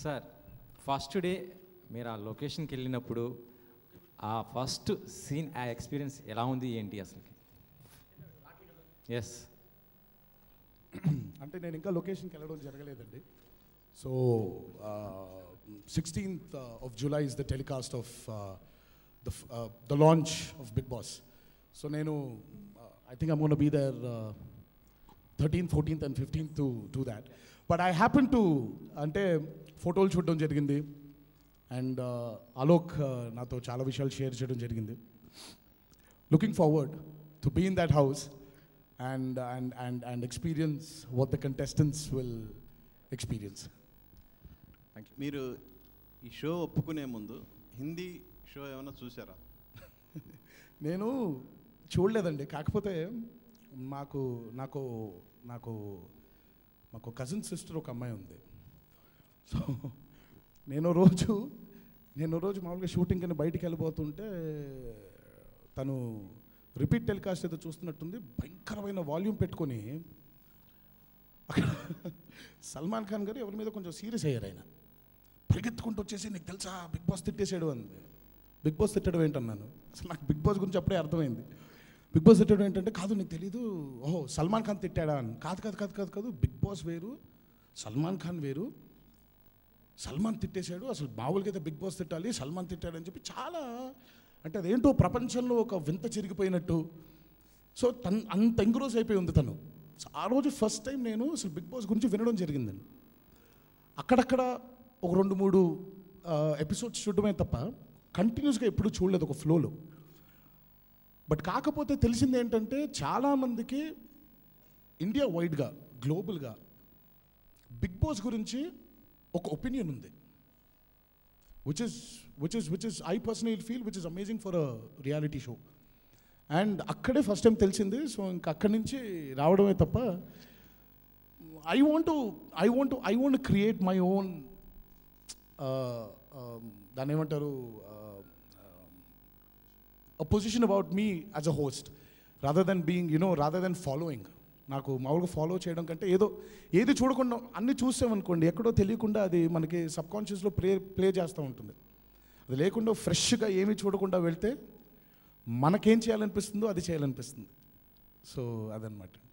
Sir first day మీరు ఆ లొకేషన్కి వెళ్ళినప్పుడు ఆ ఫస్ట్ సీన్ ఆ ఎక్స్పీరియన్స్ ఎలా ఉంది ఏంటి అసలుకి ఎస్ అంటే నేను ఇంకా లొకేషన్కి వెళ్ళడం జరగలేదండి so sixteenth of July is the telecast of the the launch of big boss so నేను I think I'm gonna be there thirteenth fourteenth and fifteenth to do that but I happen to అంటే ఫోటోలు చూడడం జరిగింది and Alok నాతో చాలా విషయాలు share చేయడం జరిగింది looking forward to be in that house and and and and experience what the contestants will experience. Thank you. మీరు ఈ షో ఒప్పుకునే ముందు హిందీ షో ఏమైనా చూసారా నేను చూడలేదండి కాకపోతే మాకు నాకు నాకు మాకు కజిన్ సిస్టర్ ఒక అమ్మాయి ఉంది సో నేను రోజు నేను రోజు మామూలుగా షూటింగ్ అని బయటికి వెళ్ళిపోతుంటే తను రిపీట్ టెలికాస్ట్ ఏదో చూస్తున్నట్టుంది భయంకరమైన వాల్యూమ్ పెట్టుకొని అక్కడ సల్మాన్ ఖాన్ గారు ఎవరి మీద కొంచెం సీరియస్ అయ్యారు ఆయన పరిగెత్తుకుంటూ వచ్చేసి నీకు తెలుసా బిగ్ బాస్ తిట్టేసాడు అంది బిగ్ బాస్ తిట్టడం ఏంటన్నాను అసలు నాకు బిగ్ బాస్ గురించి అప్పుడే అర్థమైంది బిగ్ బాస్ తిట్టడం ఏంటంటే కాదు నీకు తెలీదు ఓహో సల్మాన్ ఖాన్ తిట్టాడా అని కాదు కాదు కాదు కాదు కాదు బిగ్ బాస్ వేరు సల్మాన్ ఖాన్ వేరు సల్మాన్ తిట్టేశాడు అసలు మామూలుగా అయితే బిగ్ బాస్ తిట్టాలి సల్మాన్ తిట్టాడు అని చెప్పి చాలా అంటే అదేంటో ప్రపంచంలో ఒక వింత చిరిగిపోయినట్టు సో తను అంత ఎంగ్రోజ్ అయిపోయి ఉంది తను సో ఆ రోజు ఫస్ట్ టైం నేను అసలు బిగ్ బాస్ గురించి వినడం జరిగిందండి అక్కడక్కడ ఒక రెండు మూడు ఎపిసోడ్స్ చూడడమే తప్ప కంటిన్యూస్గా ఎప్పుడు చూడలేదు ఒక ఫ్లోలో బట్ కాకపోతే తెలిసింది ఏంటంటే చాలామందికి ఇండియా వైడ్గా గ్లోబల్గా బిగ్ బాస్ గురించి ఒక ఒపీనియన్ ఉంది which is which is which is I personal feel which is amazing for a reality show and అక్కడే ఫస్ట్ టైం తెలిసింది సో ఇంకా అక్కడి నుంచి రావడమే తప్ప I want I want I want create my own దాన్ని ఏమంటారు a position about me as a host rather than being you know rather than following నాకు మామూలుగా ఫాలో చేయడం కంటే ఏదో ఏది చూడకుండా అన్ని చూసామనుకోండి ఎక్కడో తెలియకుండా అది మనకి సబ్ కాన్షియస్లో ప్లే ప్లే చేస్తూ ఉంటుంది అది లేకుండా ఫ్రెష్గా ఏమీ చూడకుండా వెళ్తే మనకేం చేయాలనిపిస్తుందో అది చేయాలనిపిస్తుంది సో అదనమాట